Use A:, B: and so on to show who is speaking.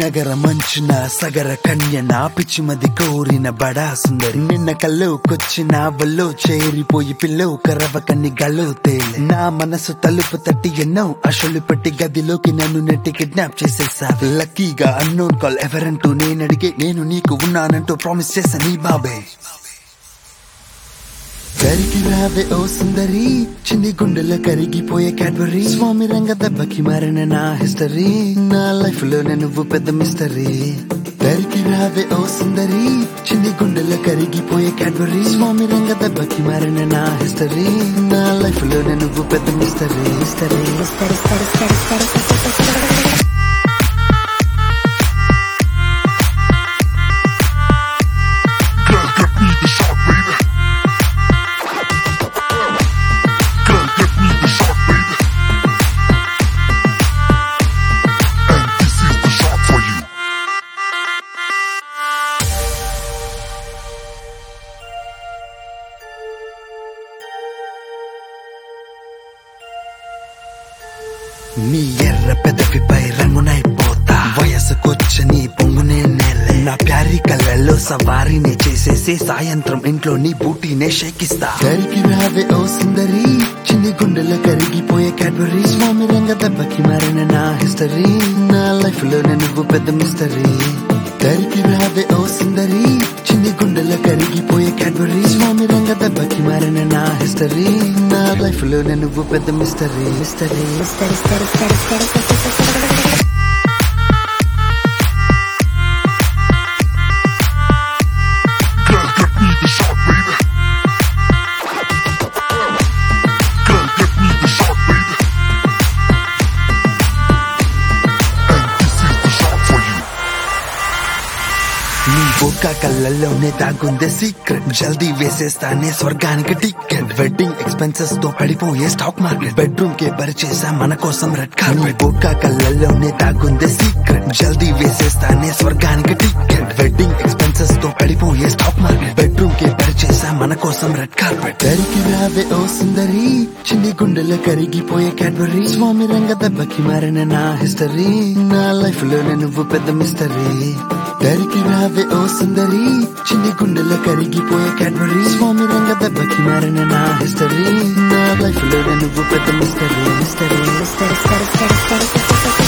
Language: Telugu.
A: నగర మంచున సగర కన్య నా పిచ్చిమది కోరిన బడా సుందరి నిన్న కల్లోకొచ్చిన వల్లో చేరిపోయి పిల్లో కరవ కన్ని గల్లో తేలే నా మనసు తలుపు తట్టి ఎన్నో అసలు పెట్టి గదిలోకి నన్ను నెట్టి కిడ్నాప్ చేసేసా లక్కీగా అన్నోన్ కాల్ ఎవరంటూ నేను అడిగే నేను నీకు ఉన్నానంటూ ప్రామిస్ చేసా నీ బాబే కరిగి రావే ఓ సుందరి చిన్ని గుండెలో కరిగిపోయే క్యాడ్బరీ స్వామి రంగ దెబ్బకి మారిన నా హిస్టరీ నా లైఫ్ లో నువ్వు పెద్ద మిస్టరీ కరిగి రావే ఓ సుందరి చిన్ని గుండెలో కరిగిపోయే క్యాడ్బరీ స్వామి రంగ దెబ్బకి మారిన నా హిస్టరీ నా లైఫ్ లో నువ్వు పెద్ద mystery mystery
B: Steady, steady, steady, steady, steady, steady, steady.
C: Girl, give me the shot, baby. Girl, give me the shot, baby. And this is the shot for you.
A: నీ ఎర్ర పెదవిపై రంగునైపోతా వయసుకొచ్చని పొంగునే నేలే నా ప్యారీ కళ్ళల్లో సవారీనే చేసేసి సాయంత్రం ఇంట్లో నీ బూటీనే షేకిస్తా కరిగి రావే ఓ సుందరి చిన్ని గుండెలో కరిగిపోయే క్యాడ్బరీ స్వామి రంగ దెబ్బకి మారిన నా హిస్టరీ నా లైఫ్ లో నువ్వు పెద్ద మిస్టరీ కరిగి రావే ఓ సుందరి చిన్ని గుండెలో కరిగిపోయే క్యాడ్బరీ స్వామి రంగ దెబ్బకి మారిన నా హిస్టరీ నా లైఫ్ లో నువ్వు పెద్ద mystery mystery
B: Steady, steady, steady, steady, steady, steady, steady.
C: Girl, give me the shot, baby. Girl, give me the shot, baby. And this is the shot for you.
A: నీ బొక్క కళ్ళల్లోనే దాగుందే సీక్రెట్ జల్దీ వేసేస్తానే స్వర్గానికి టికెట్ వెడ్డింగ్ ఎక్స్పెన్సెస్ తో పడిపోయే స్టాక్ మార్కెట్ బెడ్రూమ్ కే పరిచేసా మన కోసం రెడ్ కార్పెట్ బొక్క కళ్ళల్లోనే దాగుందే సీక్రెట్ జల్దీ వేసేస్తానే స్వర్గానికి టికెట్ వెడ్డింగ్ ఎక్స్పెన్సెస్ తో పడిపోయే స్టాక్ మార్కెట్ బెడ్రూమ్ కే పరిచేసా మన కోసం రెడ్ కార్పెట్ కరిగి రావే ఓ సుందరి చిన్ని గుండెలో కరిగిపోయే క్యాడ్బరీ స్వామి రంగ దెబ్బకి మారిన నా హిస్టరీ నా లైఫ్ లో నువ్వు పెద్ద మిస్టరీ కరిగి రావే ఓ సుందరి చిన్ని గుండెలో కరిగిపోయే క్యాడ్బరీ స్వామి రంగ దెబ్బకి మారిన నా హిస్టరీ నా లైఫ్ లో నువ్వు పెద్ద mystery mystery
B: Steady, steady, steady, steady, steady, steady.